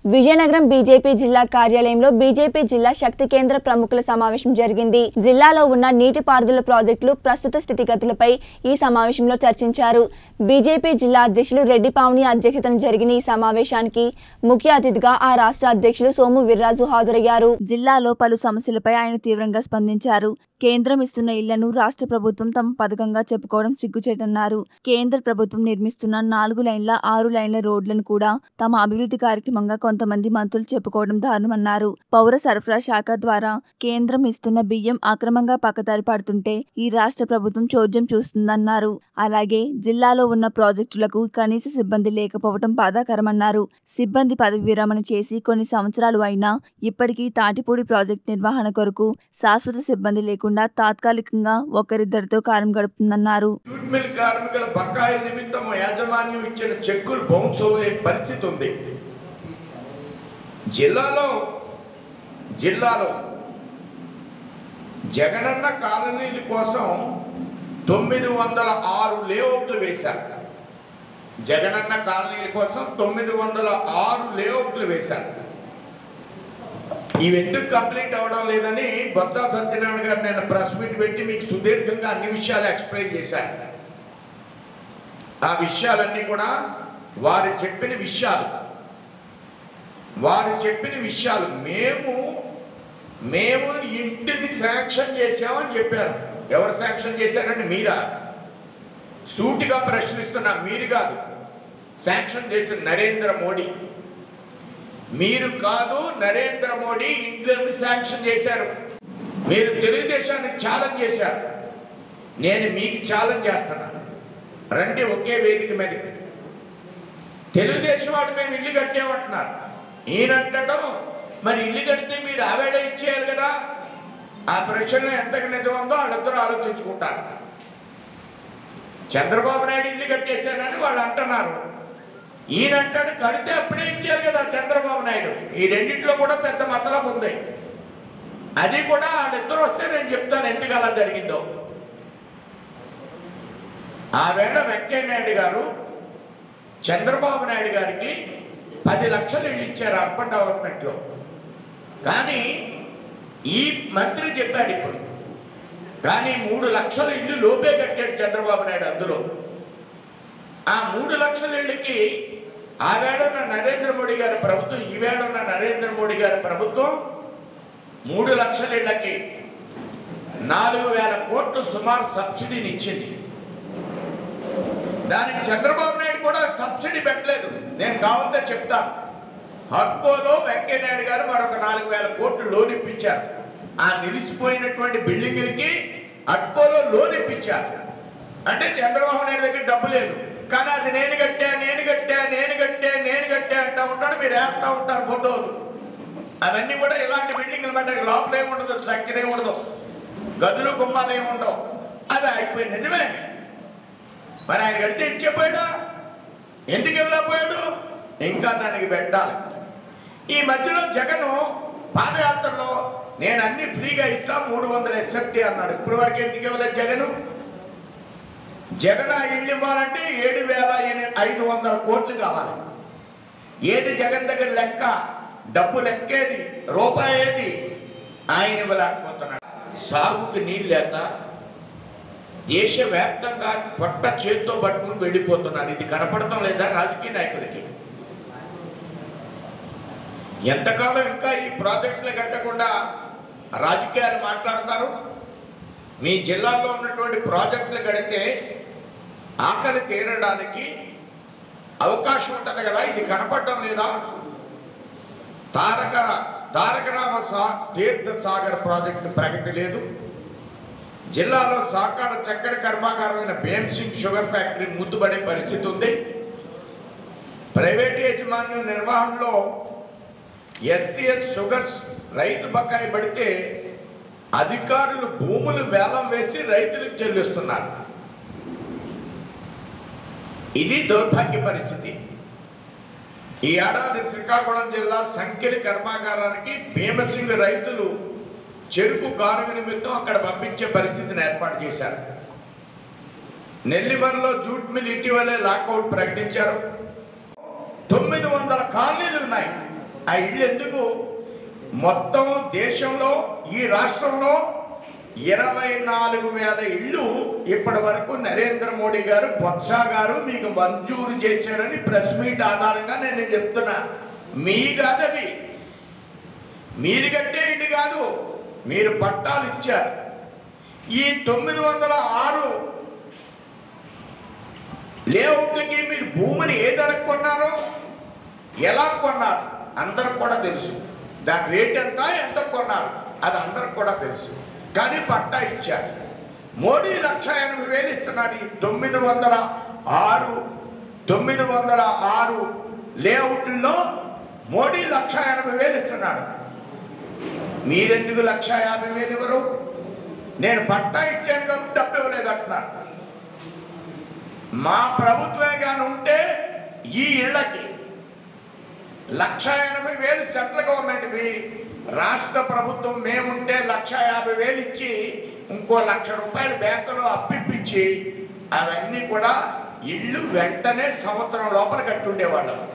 Vizianagaram BJP జిల్లా కార్యాలయంలో BJP జిల్లా శక్తి కేంద్ర ప్రముఖుల సమావేశం జరిగింది జిల్లాలో ఉన్న నీటిపారుదల ప్రాజెక్టులు ప్రస్తుత స్థితిగతులపై ఈ సమావేశంలో చర్చించారు బీజేపీ జిల్లా అధ్యక్షులు రెడ్డి పావని అధ్యక్షతన జరిగిన ఈ సమావేశానికి ముఖ్య అతిథిగా ఆ రాష్ట్ర అధ్యక్షులు సోము వీర్రాజు హాజరయ్యారు జిల్లాలో పలు సమస్యలపై ఆయన తీవ్రంగా స్పందించారు కేంద్రం ఇస్తున్న ఇళ్లను రాష్ట్ర ప్రభుత్వం తమ పథకంగా చెప్పుకోవడం సిగ్గుచేటన్నారు కేంద్ర ప్రభుత్వం నిర్మిస్తున్న నాలుగు లైన్ల ఆరు లైన్ల రోడ్లను కూడా తమ అభివృద్ధి కార్యక్రమంగా కొంతమంది మంత్రులు చెప్పుకోవడం దారుణమన్నారు పౌర సరఫరా శాఖ ద్వారా కేంద్రం ఇస్తున్న బియ్యం అక్రమంగా పక్కదారి పడుతుంటే ఈ రాష్ట్ర ప్రభుత్వం చోద్యం చూస్తుందన్నారు అలాగే జిల్లాలో ఉన్న ప్రాజెక్టులకు కనీస సిబ్బంది లేకపోవడం బాధాకరమన్నారు సిబ్బంది పదవి విరమణ చేసి కొన్ని సంవత్సరాలు అయినా ఇప్పటికీ తాటిపూడి ప్రాజెక్టు నిర్వహణ కొరకు శాశ్వత సిబ్బంది లేకుండా తాత్కాలికంగా ఒకరిద్దరితో కాలం గడుపుతుందన్నారు జూట్ మిల్ కార్మికుల బకాయిల నిమిత్తం యాజమాన్యం ఇచ్చిన చెక్కులు బౌన్స్ అయ్యే పరిస్థితి ఉంది జిల్లాలో జిల్లాలో జగనన్న కాలనీల కోసం తొమ్మిది వందల ఆరు లేఅవుట్లు వేశారు జగనన్న కాలనీల కోసం తొమ్మిది వందల ఆరు లేఅవుట్లు వేశారు ఇవి ఎందుకు కంప్లీట్ అవ్వడం లేదని బొత్స సత్యనారాయణ గారు నేను ప్రెస్ మీట్ పెట్టి మీకు సుదీర్ఘంగా అన్ని విషయాలు ఎక్స్ప్లెయిన్ చేశాను ఆ విషయాలన్నీ కూడా వారు చెప్పిన విషయాలు వారు చెప్పిన విషయాలు మేము మేము ఇంటిని శాంక్షన్ చేసామని చెప్పారు ఎవరు శాంక్షన్ చేశారండి మీరా సూటిగా ప్రశ్నిస్తున్నా మీరు కాదు శాంక్షన్ చేసిన నరేంద్ర మోడీ మీరు కాదు నరేంద్ర మోడీ ఇండియన్ శాంక్షన్ చేశారు మీరు తెలుగుదేశానికి ఛాలెంజ్ చేశారు నేను మీకు ఛాలెంజ్ చేస్తున్నాను రండి ఒకే వేదిక మీద తెలుగుదేశం వాడు మేము ఇల్లు కట్టామంటున్నారు ఈయనంటడం మరి ఇల్లు కడితే మీరు ఆవేడ ఇచ్చేయాలి కదా ఆ ప్రశ్న ఎంతకు నిజం ఉందో వాళ్ళిద్దరూ ఆలోచించుకుంటారు చంద్రబాబు నాయుడు ఇల్లు కట్టేశానని వాళ్ళు అంటున్నారు ఈయన అంటాడు కడితే అప్పుడే ఇచ్చారు కదా చంద్రబాబు నాయుడు ఈ రెండింటిలో కూడా పెద్ద మతలం ఉంది అది కూడా వాళ్ళిద్దరు వస్తే నేను చెప్తాను ఎందుకు అలా జరిగిందో ఆ వేళ వెంకయ్య నాయుడు గారు చంద్రబాబు నాయుడు గారికి పది లక్షలు ఇల్లు ఇచ్చారు అర్బన్ డెవలప్మెంట్లో కానీ ఈ మంత్రి చెప్పాడు ఇప్పుడు కానీ మూడు లక్షల ఇల్లు లోపే కట్టాడు చంద్రబాబు నాయుడు అందులో ఆ మూడు లక్షల ఇళ్ళకి ఆ వేళ నరేంద్ర మోడీ గారి ప్రభుత్వం ఈ వేళ ఉన్న నరేంద్ర మోడీ గారి ప్రభుత్వం మూడు లక్షల ఇళ్ళకి నాలుగు వేల కోట్లు సుమారు సబ్సిడీని ఇచ్చింది దానికి చంద్రబాబు నాయుడు కూడా సబ్సిడీ పెట్టలేదు నేను కావాలంటే చెప్తాను హడ్కోలో వెంకయ్య నాయుడు గారు మరొక నాలుగు వేల కోట్లు లోన్ ఇప్పించారు ఆ నిలిచిపోయినటువంటి బిల్డింగులకి అడ్కోలో లోన్ ఇప్పించారు అంటే చంద్రబాబు నాయుడు దగ్గర డబ్బు లేదు కానీ అది నేను కట్టా నేను కట్టా నేను కట్టా నేను కట్టా అంటా ఉంటాడు మీరు వేస్తా ఉంటారు ఫోటోలు అవన్నీ కూడా ఇలాంటి బిల్డింగ్లు మాట లోపల ఏముండదు స్ట్రక్చర్ ఏముండదు గదులు గుమ్మాలు ఏముండవు అది అయిపోయింది నిజమే మరి ఆయన కడితే ఇచ్చేపోయాడా ఎందుకు వెళ్ళకపోయాడు ఇంకా దానికి పెట్టాలి ఈ మధ్యలో జగన్ పాదయాత్రలో నేను అన్ని ఫ్రీగా ఇస్తా మూడు వందల ఎస్ఎఫ్టీ అన్నాడు ఇప్పుడు వరకు ఎందుకు ఇవ్వలేదు జగన్ జగన్ ఆ ఇల్లు ఇవ్వాలంటే ఏడు వేల ఎని- ఐదు వందల కోట్లు కావాలి ఏది జగన్ దగ్గర లెక్క డబ్బు లెక్కేది రూపాయి ఏది ఆయన ఇవ్వలేకపోతున్నాడు సాగుకి నీళ్ళు లేక దేశవ్యాప్తంగా పొట్ట చేత్తో పట్టుకుని వెళ్ళిపోతున్నారు ఇది కనపడటం లేదా రాజకీయ నాయకులకి ఎంతకాలం ఇంకా ఈ ప్రాజెక్టులు కట్టకుండా రాజకీయాలు మాట్లాడతారు మీ జిల్లాలో ఉన్నటువంటి ప్రాజెక్టులు కడితే ఆకలి తీరడానికి అవకాశం ఉంటుంది కదా ఇది కనపడటం లేదా తారక తారక రామ సా తీర్థ సాగర్ ప్రాజెక్టు ప్రగతి లేదు జిల్లాలో సహకార చక్కెర కర్మాగారమైన భీమ్సింగ్ షుగర్ ఫ్యాక్టరీ ముద్దుపడే పరిస్థితి ఉంది ప్రైవేట్ యాజమాన్యం నిర్వహణలో ఎస్టీఎస్ షుగర్స్ రైతు బకాయి పడితే అధికారులు భూములు వేలం వేసి రైతులకు చెల్లిస్తున్నారు ఇది దౌర్భాగ్య పరిస్థితి ఈ ఏడాది శ్రీకాకుళం జిల్లా సంఖ్యల కర్మాగారానికి భీమసింగ్ రైతులు చెరుకు గానుగ నిమిత్తం అక్కడ పంపించే పరిస్థితిని ఏర్పాటు చేశారు నెల్లిమర్లో జూట్ మిల్ ఇటీవలే లాకౌట్ ప్రకటించారు తొమ్మిది వందల కాలనీలు ఉన్నాయి ఆ ఇల్లు ఎందుకు మొత్తం దేశంలో ఈ రాష్ట్రంలో ఇరవై నాలుగు వేల ఇళ్ళు ఇప్పటి వరకు నరేంద్ర మోడీ గారు బొత్స గారు మీకు మంజూరు చేశారని ప్రెస్ మీట్ ఆధారంగా నేను చెప్తున్నా మీ కాదవి మీరు కట్టే ఇల్లు కాదు మీరు పట్టాలు ఇచ్చారు ఈ తొమ్మిది వందల ఆరు లేఅవుట్లకి మీరు భూమిని ఏ ధరకు కొన్నారో ఎలా కొన్నారు అందరికి కూడా తెలుసు దాని రేట్ ఎంత ఎంత కొన్నారు అది అందరికి కూడా తెలుసు కానీ పట్టా ఇచ్చారు మోడీ లక్ష ఎనభై వేలు ఇస్తున్నారు ఈ తొమ్మిది వందల ఆరు తొమ్మిది వందల ఆరు లేఅవుట్లో మోడీ లక్ష ఎనభై వేలు ఇస్తున్నాడు మీరెందుకు లక్ష యాభై వేలు ఇవ్వరు నేను పట్టా ఇచ్చాను కాబట్టి డబ్బు ఇవ్వలేదు అంటున్నాను మా ప్రభుత్వమే కానీ ఉంటే ఈ ఇళ్ళకి లక్ష ఎనభై వేలు సెంట్రల్ గవర్నమెంట్వి రాష్ట్ర ప్రభుత్వం మేముంటే లక్ష యాభై వేలు ఇచ్చి ఇంకో లక్ష రూపాయలు బ్యాంకులో అప్పిప్పించి అవన్నీ కూడా ఇల్లు వెంటనే సంవత్సరం లోపల కట్టుండేవాళ్ళం